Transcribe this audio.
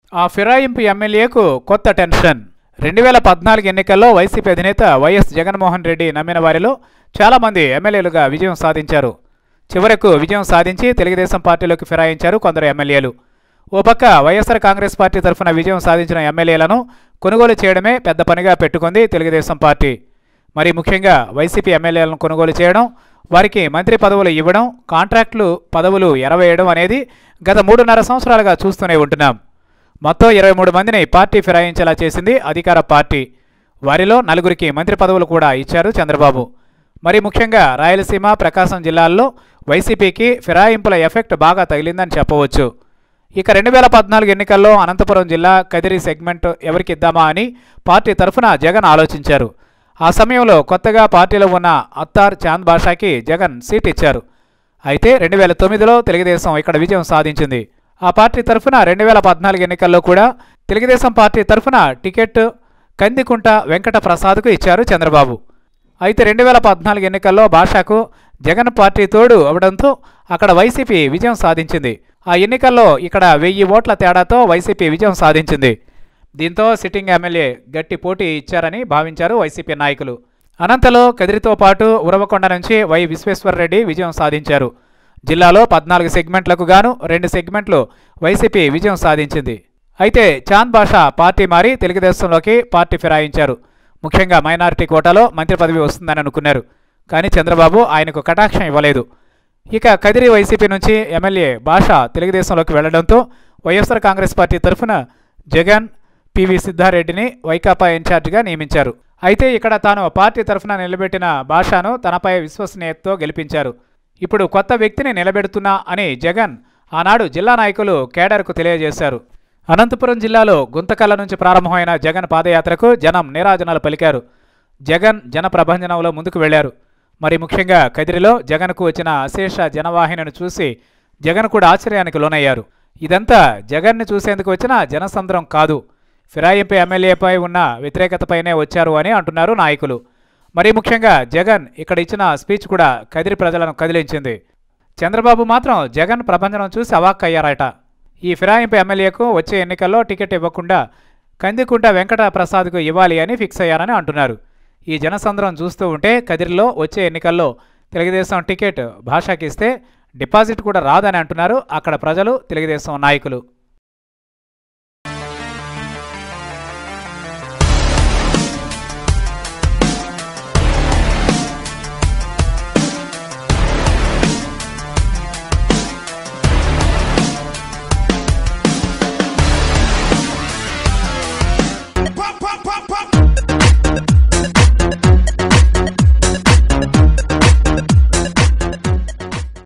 ఆ ఫిరాయింపు ఎమ్మెల్యేకు కొత్త టెన్షన్ రెండు వేల పద్నాలుగు ఎన్నికల్లో వైసీపీ అధినేత వైఎస్ జగన్మోహన్ రెడ్డి నమ్మిన వారిలో చాలామంది ఎమ్మెల్యేలుగా విజయం సాధించారు చివరకు విజయం సాధించి తెలుగుదేశం పార్టీలోకి ఫిరాయించారు కొందరు ఎమ్మెల్యేలు ఓ పక్క వైఎస్ఆర్ కాంగ్రెస్ పార్టీ తరఫున విజయం సాధించిన ఎమ్మెల్యేలను కొనుగోలు చేయడమే పెద్ద పనిగా పెట్టుకుంది తెలుగుదేశం పార్టీ మరి ముఖ్యంగా వైసీపీ ఎమ్మెల్యేలను కొనుగోలు చేయడం వారికి మంత్రి పదవులు ఇవ్వడం కాంట్రాక్టులు పదవులు ఎరవేయడం అనేది గత మూడున్నర సంవత్సరాలుగా చూస్తూనే ఉంటున్నాం మొత్తం ఇరవై మూడు మందిని పార్టీ ఫిరాయించేలా చేసింది అధికార పార్టీ వారిలో నలుగురికి మంత్రి పదవులు కూడా ఇచ్చారు చంద్రబాబు మరి ముఖ్యంగా రాయలసీమ ప్రకాశం జిల్లాల్లో వైసీపీకి ఫిరాయింపుల ఎఫెక్ట్ బాగా తగిలిందని చెప్పవచ్చు ఇక రెండు వేల పద్నాలుగు ఎన్నికల్లో అనంతపురం జిల్లా కదిరి సెగ్మెంట్ ఎవరికి ఇద్దామా అని పార్టీ తరఫున జగన్ ఆలోచించారు ఆ సమయంలో కొత్తగా పార్టీలో ఉన్న అత్తార్ చాంద్ బాషాకి జగన్ సీట్ ఇచ్చారు అయితే రెండు వేల తొమ్మిదిలో తెలుగుదేశం ఇక్కడ విజయం సాధించింది ఆ పార్టీ తరఫున రెండు వేల పద్నాలుగు ఎన్నికల్లో కూడా తెలుగుదేశం పార్టీ తరఫున టికెట్ కందికుంట వెంకట ప్రసాద్కు ఇచ్చారు చంద్రబాబు అయితే రెండు వేల పద్నాలుగు ఎన్నికల్లో భాషకు జగన్ పార్టీ తోడు అవడంతో అక్కడ వైసీపీ విజయం సాధించింది ఆ ఎన్నికల్లో ఇక్కడ వెయ్యి ఓట్ల తేడాతో వైసీపీ విజయం సాధించింది దీంతో సిట్టింగ్ ఎమ్మెల్యే గట్టి పోటీ ఇచ్చారని భావించారు వైసీపీ నాయకులు అనంతలో కదిరితో పాటు ఉరవకొండ నుంచి వై విశ్వేశ్వరరెడ్డి విజయం సాధించారు జిల్లాలో పద్నాలుగు సెగ్మెంట్లకు గాను రెండు సెగ్మెంట్లు వైసీపీ విజయం సాధించింది అయితే చాంద్ బాషా పార్టీ మారి తెలుగుదేశంలోకి పార్టీ ఫిరాయించారు ముఖ్యంగా మైనారిటీ కోటాలో మంత్రి పదవి వస్తుందని అనుకున్నారు కానీ చంద్రబాబు ఆయనకు కటాక్షం ఇవ్వలేదు ఇక కదిరి వైసీపీ నుంచి ఎమ్మెల్యే భాష తెలుగుదేశంలోకి వెళ్లడంతో వైఎస్ఆర్ కాంగ్రెస్ పార్టీ తరఫున జగన్ పివి సిద్ధారెడ్డిని వైకాపా ఇన్ఛార్జిగా నియమించారు అయితే ఇక్కడ తాను పార్టీ తరఫున నిలబెట్టిన భాషను తనపై విశ్వసనీయతతో గెలిపించారు ఇప్పుడు కొత్త వ్యక్తిని నిలబెడుతున్నా అని జగన్ ఆనాడు జిల్లా నాయకులు కేడర్కు తెలియజేశారు అనంతపురం జిల్లాలో గుంతకల్ల నుంచి ప్రారంభమైన జగన్ పాదయాత్రకు జనం నీరాజనాలు పలికారు జగన్ జన ప్రభంజనంలో ముందుకు వెళ్లారు మరి ముఖ్యంగా కదిరిలో జగన్కు వచ్చిన అశేష జనవాహినిని చూసి జగన్ కూడా ఆశ్చర్యానికి లోనయ్యారు ఇదంతా జగన్ని చూసేందుకు వచ్చిన జనసంద్రం కాదు ఫిరాయింపు ఎమ్మెల్యేపై ఉన్న వ్యతిరేకతపైనే వచ్చారు అని అంటున్నారు నాయకులు మరి ముఖ్యంగా జగన్ ఇక్కడ ఇచ్చిన స్పీచ్ కూడా కదిరి ప్రజలను కదిలించింది చంద్రబాబు మాత్రం జగన్ ప్రపంచం చూసి అవాక్కయ్యారట ఈ ఫిరాయింపు ఎమ్మెల్యేకు వచ్చే ఎన్నికల్లో టికెట్ ఇవ్వకుండా కందికుంట వెంకట ప్రసాద్కు ఇవ్వాలి అని ఫిక్స్ అయ్యారని అంటున్నారు ఈ జనసంద్రం చూస్తూ ఉంటే కదిరిలో వచ్చే ఎన్నికల్లో తెలుగుదేశం టికెట్ భాషకి ఇస్తే డిపాజిట్ కూడా రాదని అంటున్నారు అక్కడ ప్రజలు తెలుగుదేశం నాయకులు